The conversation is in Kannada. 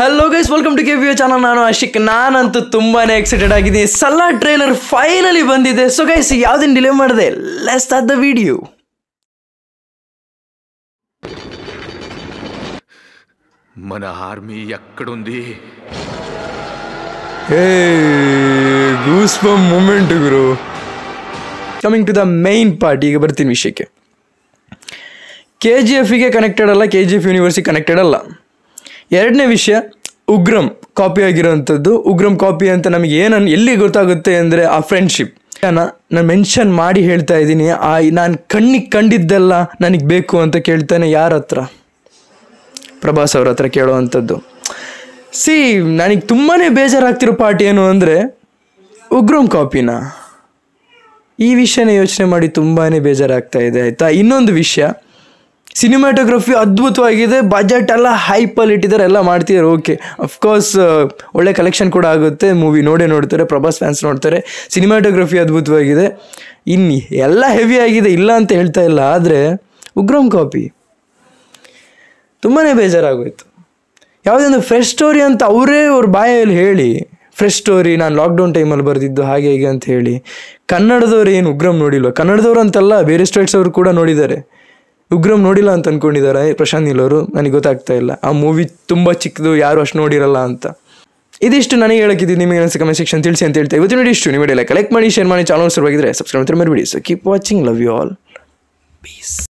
hello guys welcome to K V channel ನಾನು ಅಶಿಕ್ ನಾನಂತೂ ತುಂಬಾನೇ ಎಕ್ಸೈಟೆಡ್ ಆಗಿದ್ದೀನಿ ಸಲ ಟ್ರೈಲರ್ ಫೈನಲಿ ಬಂದಿದೆ ಸೊ ಗೈಸ್ ಯಾವ್ದನ್ನ ಡಿಲೇ ಮಾಡಿದೆ ಲೆಸ್ ಸ್ಟಾರ್ಟ್ ದ ವಿಡಿಯೋ మన ఆర్మీ ఎక్కడుంది ಹೇ ಗೂಸ್ ಬಮ್ ಮೂಮೆಂಟ್ ಗುರು coming to the main part ಈಗ ಬರ್ತೀನಿ ವಿಷಯಕ್ಕೆ ಕೆ ಜಿ ಎಫಿಗೆ ಕನೆಕ್ಟೆಡ್ ಅಲ್ಲ ಕೆ ಜಿ ಎಫ್ ಯೂನಿವರ್ಸಿಗೆ ಕನೆಕ್ಟೆಡ್ ಅಲ್ಲ ಎರಡನೇ ವಿಷಯ ಉಗ್ರಂ ಕಾಪಿ ಆಗಿರೋವಂಥದ್ದು ಉಗ್ರಂ ಕಾಪಿ ಅಂತ ನಮಗೆ ಏನನ್ನು ಎಲ್ಲಿ ಗೊತ್ತಾಗುತ್ತೆ ಅಂದರೆ ಆ ಫ್ರೆಂಡ್ಶಿಪ್ ನಾನು ಮೆನ್ಷನ್ ಮಾಡಿ ಹೇಳ್ತಾ ಇದ್ದೀನಿ ಆ ನಾನು ಕಣ್ಣಿಗೆ ಕಂಡಿದ್ದೆಲ್ಲ ನನಗೆ ಬೇಕು ಅಂತ ಕೇಳ್ತಾನೆ ಯಾರ ಹತ್ರ ಪ್ರಭಾಸ್ ಅವ್ರ ಹತ್ರ ಕೇಳುವಂಥದ್ದು ಸಿ ನನಗೆ ತುಂಬಾ ಬೇಜಾರಾಗ್ತಿರೋ ಪಾರ್ಟ್ ಏನು ಅಂದರೆ ಉಗ್ರಂ ಕಾಪಿನ ಈ ವಿಷಯನ ಯೋಚನೆ ಮಾಡಿ ತುಂಬಾ ಬೇಜಾರಾಗ್ತಾ ಇದೆ ಆಯಿತಾ ಇನ್ನೊಂದು ವಿಷಯ ಸಿನಿಮಾಟೋಗ್ರಫಿ ಅದ್ಭುತವಾಗಿದೆ ಬಜೆಟ್ ಎಲ್ಲ ಹೈಪಲ್ಲಿ ಇಟ್ಟಿದ್ದಾರೆ ಎಲ್ಲ ಮಾಡ್ತಿದ್ದಾರೆ ಓಕೆ ಅಫ್ಕೋರ್ಸ್ ಒಳ್ಳೆ ಕಲೆಕ್ಷನ್ ಕೂಡ ಆಗುತ್ತೆ ಮೂವಿ ನೋಡೇ ನೋಡ್ತಾರೆ ಪ್ರಭಾಸ್ ಫ್ಯಾನ್ಸ್ ನೋಡ್ತಾರೆ ಸಿನಿಮಾಟೋಗ್ರಫಿ ಅದ್ಭುತವಾಗಿದೆ ಇನ್ನು ಎಲ್ಲ ಹೆವಿ ಆಗಿದೆ ಇಲ್ಲ ಅಂತ ಹೇಳ್ತಾ ಇಲ್ಲ ಆದರೆ ಉಗ್ರಂ ಕಾಪಿ ತುಂಬಾ ಬೇಜಾರಾಗೋಯ್ತು ಯಾವುದೊಂದು ಫ್ರೆಶ್ ಸ್ಟೋರಿ ಅಂತ ಅವರೇ ಅವ್ರ ಬಾಯಲ್ಲಿ ಹೇಳಿ ಫ್ರೆಶ್ ಸ್ಟೋರಿ ನಾನು ಲಾಕ್ಡೌನ್ ಟೈಮಲ್ಲಿ ಬರೆದಿದ್ದು ಹಾಗೆ ಹೀಗೆ ಅಂತ ಹೇಳಿ ಕನ್ನಡದವ್ರು ಏನು ಉಗ್ರಂ ನೋಡಿಲ್ವ ಕನ್ನಡದವ್ರು ಅಂತಲ್ಲ ಬೇರೆ ಸ್ಟೇಟ್ಸ್ ಅವರು ಕೂಡ ನೋಡಿದ್ದಾರೆ ಉಗ್ರಂ ನೋಡಿಲ್ಲ ಅಂತ ಅಂದ್ಕೊಂಡಿದ್ದಾರೆ ಪ್ರಶಾಂತ್ ನೀಲ್ ಅವರು ನನಗೆ ಗೊತ್ತಾಗ್ತಾ ಇಲ್ಲ ಆ ಮೂವಿ ತುಂಬ ಚಿಕ್ಕದು ಯಾರು ಅಷ್ಟು ನೋಡಿರಲ್ಲ ಅಂತ ಇದಿಷ್ಟು ನನಗೆ ಹೇಳಕ್ಕಿದ್ದು ನಿಮಗೆ ಅನಿಸ ಕಮೆಂಟ್ ಸೆಕ್ಷನ್ ತಿಳಿಸಿ ಅಂತ ಹೇಳ್ತಾ ಇವತ್ತು ನೋಡಿ ಇಷ್ಟು ನೀವು ವಿಡಿಯೋ ಕಲೆಕ್ಟ್ ಮಾಡಿ ಶೇರ್ ಮಾಡಿ ಚಾನಲ್ ಸರ್ವಾಗಿದ್ರೆ ಸಬ್ಸ್ಕ್ರೈಬ್ ಮರಿಬೇಡಿ so keep watching love you all piece